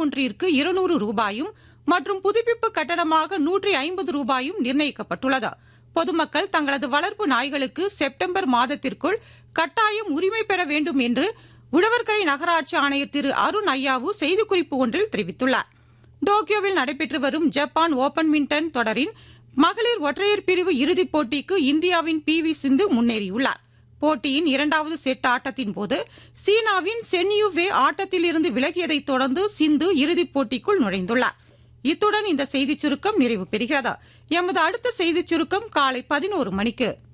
ஒன்றிற்கு இருநூறு ரூபாயும் மற்றும் புதுப்பிப்பு கட்டணமாக நூற்றி ஐம்பது ரூபாயும் நிர்ணயிக்கப்பட்டுள்ளது பொதுமக்கள் தங்களது வளர்ப்பு நாய்களுக்கு செப்டம்பர் மாதத்திற்குள் கட்டாயம் உரிமை பெற வேண்டும் என்று உழவர்கரை நகராட்சி ஆணையர் திரு அருண் ஐயாவு செய்திக்குறிப்பு ஒன்றில் தெரிவித்துள்ளார் டோக்கியோவில் நடைபெற்று வரும் ஜப்பான் ஓபன் மின்டன் தொடரின் மகளிர் ஒற்றையர் பிரிவு இறுதிப் போட்டிக்கு இந்தியாவின் பி வி சிந்து முன்னேறியுள்ளார் போட்டியின் இரண்டாவது செட் ஆட்டத்தின் போது சீனாவின் சென்யூ வே ஆட்டத்திலிருந்து விலகியதைத் தொடர்ந்து சிந்து இறுதிப் போட்டிக்குள் நுழைந்துள்ளார் இத்துடன் இந்த செய்திச் சுருக்கம் நிறைவு பெறுகிறது எமது அடுத்த செய்திச் சுருக்கம் காலை பதினோரு மணிக்கு